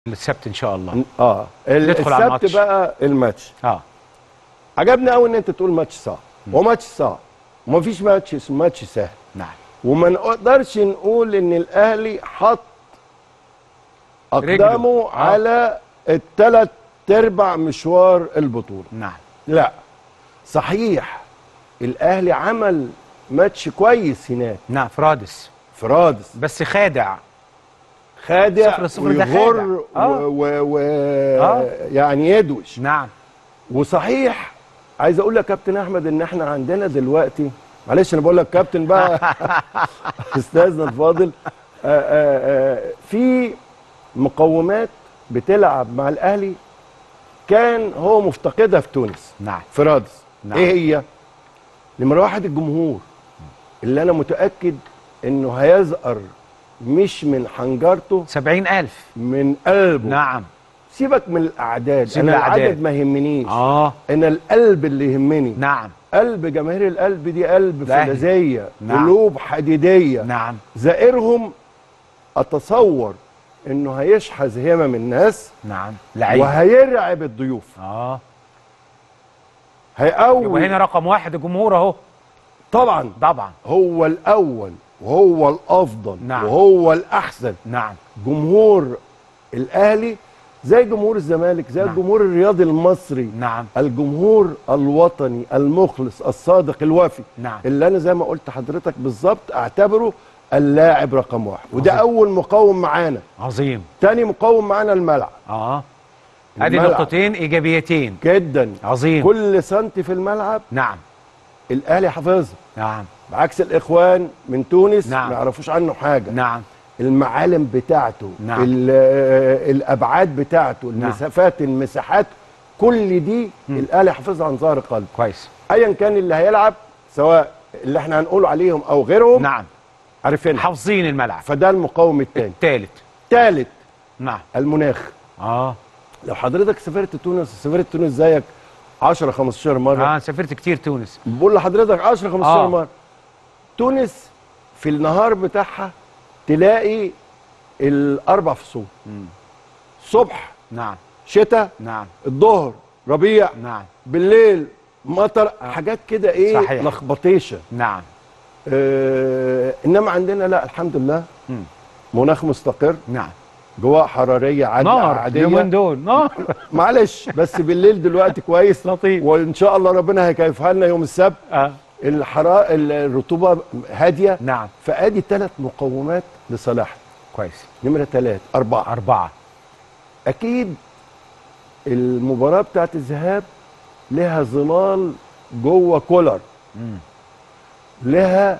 السبت ان شاء الله اه ال- ندخل على السبت الماتش. بقى الماتش اه عجبني قوي ان انت تقول ماتش صعب هو ماتش صعب ومفيش ماتش اسمه ماتش سهل نعم وما نقدرش نقول ان الاهلي حط اقدامه آه. على الثلاث ارباع مشوار البطوله نعم لا صحيح الاهلي عمل ماتش كويس هناك نعم فرادس في رادس بس خادع خادع صفر صفر ده ويغر خادع. آه. و... و... و... آه. يعني يدوش نعم وصحيح عايز اقول لك كابتن احمد ان احنا عندنا دلوقتي معلش انا بقول لك كابتن بقى استاذنا الفاضل آآ آآ في مقومات بتلعب مع الاهلي كان هو مفتقدها في تونس نعم في رادس نعم. ايه هي نمره واحد الجمهور اللي انا متاكد انه هيزقر مش من حنجرته سبعين ألف من قلبه نعم سيبك من الاعداد سيب انا الأعداد. العدد ما يهمنيش اه انا القلب اللي يهمني نعم قلب جماهير القلب دي قلب الأهلي. فولاذيه نعم. قلوب حديديه نعم زائرهم اتصور انه هيشحذ همم الناس نعم لعيب وهيرعب الضيوف اه هيقوي يبقى هنا رقم واحد الجمهور اهو طبعا طبعا هو الاول وهو الافضل نعم. وهو الاحسن نعم جمهور الاهلي زي جمهور الزمالك زي نعم. الجمهور الرياضي المصري نعم الجمهور الوطني المخلص الصادق الوفي نعم. اللي انا زي ما قلت حضرتك بالظبط اعتبره اللاعب رقم واحد وده عظيم. اول مقوم معانا عظيم تاني مقوم معانا الملعب اه ادي الملعب. نقطتين ايجابيتين جدا عظيم كل سنتي في الملعب نعم الاهلي حافظها نعم بعكس الاخوان من تونس نعم. ما يعرفوش عنه حاجه نعم المعالم بتاعته نعم. ال- آه، الابعاد بتاعته نعم. المسافات المساحات كل دي الاهلي حافظها عن ظهر قلب كويس ايا كان اللي هيلعب سواء اللي احنا هنقول عليهم او غيرهم نعم عارفينها حافظين الملعب فده المقاوم الثاني الثالث ثالث نعم المناخ اه لو حضرتك سافرت تونس سافرت تونس زيك 10 15 مره اه سافرت كتير تونس بقول لحضرتك 10 15 آه. مره تونس في النهار بتاعها تلاقي الاربع فصول صبح نعم شتاء نعم الظهر ربيع نعم بالليل مطر حاجات كده ايه صحيح. لخبطيشه نعم آه انما عندنا لا الحمد لله مم. مناخ مستقر نعم جواء حراريه عاديه نار عاديه اليومين دول نار معلش بس بالليل دلوقتي كويس لطيف وان شاء الله ربنا هيكيفها لنا يوم السبت آه. الحراره الرطوبه هاديه نعم فادي ثلاث مقومات لصلاح كويس نمره ثلاث اربعه أربعة اكيد المباراه بتاعت الذهاب لها ظلال جوه كولر مم. لها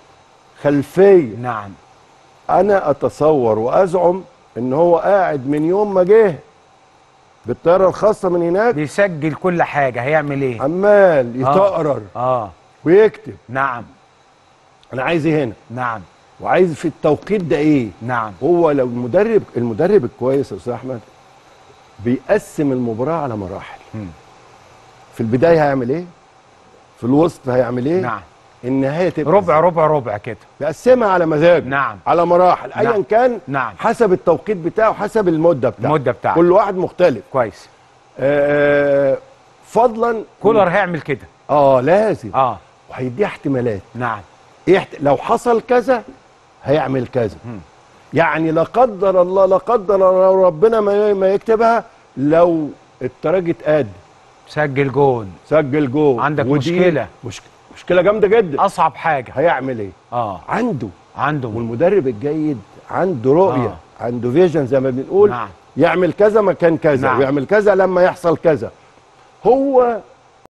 خلفيه نعم انا اتصور وازعم ان هو قاعد من يوم ما جه بالطياره الخاصه من هناك بيسجل كل حاجة هيعمل ايه عمال يتقرر اه ويكتب نعم انا عايز ايه هنا نعم وعايز في التوقيت ده ايه نعم هو لو المدرب المدرب الكويس يا استاذ احمد بيقسم المباراه على مراحل مم. في البدايه هيعمل ايه في الوسط هيعمل ايه نعم النهايه تبقى ربع إزاي؟ ربع ربع كده بيقسمها على مزاجه نعم على مراحل ايا نعم. كان نعم حسب التوقيت بتاعه حسب المده بتاعته المدة بتاعته كل واحد مختلف كويس آه فضلا كولر هيعمل كده اه لازم اه وهيديها احتمالات نعم إيه احت... لو حصل كذا هيعمل كذا مم. يعني لا قدر الله لا قدر الله ربنا ما ما يكتبها لو الترجي اتقاد سجل جون سجل جول عندك ودي مشكلة. مش... مشكله جامده جدا أصعب حاجة هيعمل ايه اه عنده عنده والمدرب الجيد عنده رؤيه آه. عنده فيجن زي ما بنقول نعم يعمل كذا مكان كذا نعم. ويعمل كذا لما يحصل كذا هو